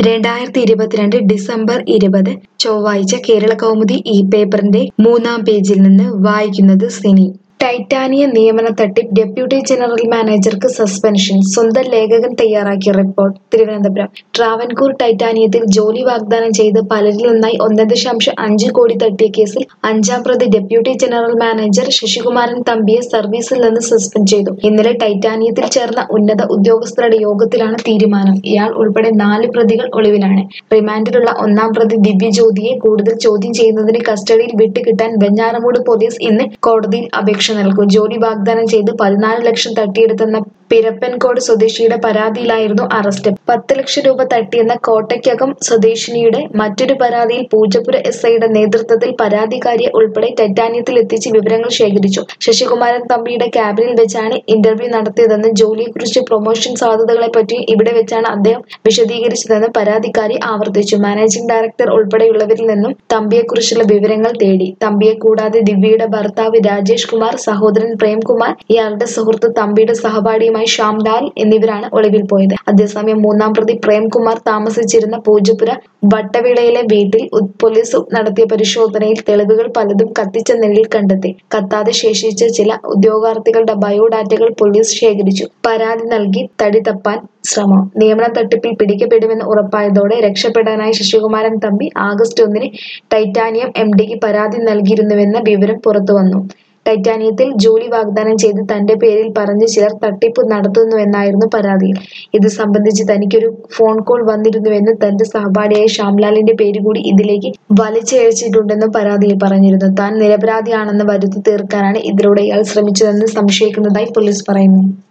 രണ്ടായിരത്തി ഇരുപത്തിരണ്ട് ഡിസംബർ ഇരുപത് ചൊവ്വാഴ്ച കേരള കൗമുദി ഈ പേപ്പറിന്റെ മൂന്നാം പേജിൽ നിന്ന് വായിക്കുന്നത് സിനി ടൈറ്റാനിയം നിയമന തട്ടിപ്പ് ഡെപ്യൂട്ടി ജനറൽ മാനേജർക്ക് സസ്പെൻഷൻ സ്വന്തം ലേഖകൻ തയ്യാറാക്കിയ റിപ്പോർട്ട് തിരുവനന്തപുരം ട്രാവൻകൂർ ടൈറ്റാനിയത്തിൽ ജോലി വാഗ്ദാനം ചെയ്ത് പലരിൽ നിന്നായി ഒന്നേ ദശാംശം അഞ്ച് കോടി തട്ടിയ കേസിൽ അഞ്ചാം പ്രതി ഡെപ്യൂട്ടി ജനറൽ മാനേജർ ശശികുമാരൻ തമ്പിയെ സർവീസിൽ നിന്ന് സസ്പെൻഡ് ചെയ്തു ഇന്നലെ ടൈറ്റാനിയത്തിൽ ചേർന്ന ഉന്നത ഉദ്യോഗസ്ഥരുടെ യോഗത്തിലാണ് തീരുമാനം ഇയാൾ ഉൾപ്പെടെ നാല് പ്രതികൾ ഒളിവിലാണ് റിമാൻഡിലുള്ള ഒന്നാം പ്രതി ദിവ്യജ്യോതിയെ കൂടുതൽ ചോദ്യം ചെയ്യുന്നതിന് കസ്റ്റഡിയിൽ വിട്ടുകിട്ടാൻ വെഞ്ഞാറമൂട് പോലീസ് ഇന്ന് കോടതിയിൽ അപേക്ഷ നൽകും ജോലി വാഗ്ദാനം ചെയ്ത് പതിനാല് ലക്ഷം തട്ടിയെടുത്തെന്ന പിരപ്പൻകോട് സ്വദേശിയുടെ പരാതിയിലായിരുന്നു അറസ്റ്റ് പത്ത് ലക്ഷം രൂപ തട്ടിയെന്ന കോട്ടയ്ക്കകം സ്വദേശിനിയുടെ മറ്റൊരു പരാതിയിൽ പൂജപ്പുര എസ് ഐയുടെ നേതൃത്വത്തിൽ പരാതിക്കാരിയെ ഉൾപ്പെടെ ടൈറ്റാനിയത്തിൽ എത്തിച്ച് വിവരങ്ങൾ ശേഖരിച്ചു ശശികുമാരൻ തമ്പിയുടെ ക്യാബിനിൽ വെച്ചാണ് ഇന്റർവ്യൂ നടത്തിയതെന്ന് ജോലിയെക്കുറിച്ച് പ്രൊമോഷൻ സാധ്യതകളെപ്പറ്റി ഇവിടെ വെച്ചാണ് അദ്ദേഹം വിശദീകരിച്ചതെന്ന് പരാതിക്കാരി ആവർത്തിച്ചു മാനേജിംഗ് ഡയറക്ടർ ഉൾപ്പെടെയുള്ളവരിൽ നിന്നും തമ്പിയെക്കുറിച്ചുള്ള വിവരങ്ങൾ തേടി തമ്പിയെ കൂടാതെ ദിവ്യയുടെ ഭർത്താവ് രാജേഷ് കുമാർ സഹോദരൻ പ്രേംകുമാർ ഇയാളുടെ സുഹൃത്ത് തമ്പിയുടെ സഹപാഠിയുമായി ശ്യാംലാൽ എന്നിവരാണ് ഒളിവിൽ പോയത് അതേസമയം മൂന്നാം പ്രതി പ്രേംകുമാർ താമസിച്ചിരുന്ന പൂജപ്പുര വട്ടവിളയിലെ വീട്ടിൽ ഉ- പോലീസ് നടത്തിയ പരിശോധനയിൽ തെളിവുകൾ പലതും കത്തിച്ച നിലയിൽ കണ്ടെത്തി കത്താതെ ശേഷിച്ച ചില ഉദ്യോഗാർത്ഥികളുടെ ബയോഡാറ്റകൾ പോലീസ് ശേഖരിച്ചു പരാതി നൽകി തടി തപ്പാൻ ശ്രമം നിയമന തട്ടിപ്പിൽ പിടിക്കപ്പെടുമെന്ന് ഉറപ്പായതോടെ രക്ഷപ്പെടാനായി ശശികുമാരൻ തമ്പി ആഗസ്റ്റ് ഒന്നിന് ടൈറ്റാനിയം എം ഡിക്ക് പരാതി നൽകിയിരുന്നുവെന്ന വിവരം പുറത്തുവന്നു ടൈറ്റാനിയത്തിൽ ജോലി വാഗ്ദാനം ചെയ്ത് തന്റെ പേരിൽ പറഞ്ഞ് ചിലർ തട്ടിപ്പ് നടത്തുന്നുവെന്നായിരുന്നു പരാതിയിൽ ഇത് സംബന്ധിച്ച് തനിക്കൊരു ഫോൺ കോൾ വന്നിരുന്നുവെന്നും തന്റെ സഹപാഠിയായ ശ്യാംലാലിന്റെ പേര് കൂടി ഇതിലേക്ക് വലിച്ചിഴച്ചിട്ടുണ്ടെന്നും പരാതിയിൽ പറഞ്ഞിരുന്നു താൻ നിരപരാധിയാണെന്ന് വരുത്തി തീർക്കാനാണ് ഇതിലൂടെ ഇയാൾ ശ്രമിച്ചതെന്ന് സംശയിക്കുന്നതായി പോലീസ് പറയുന്നു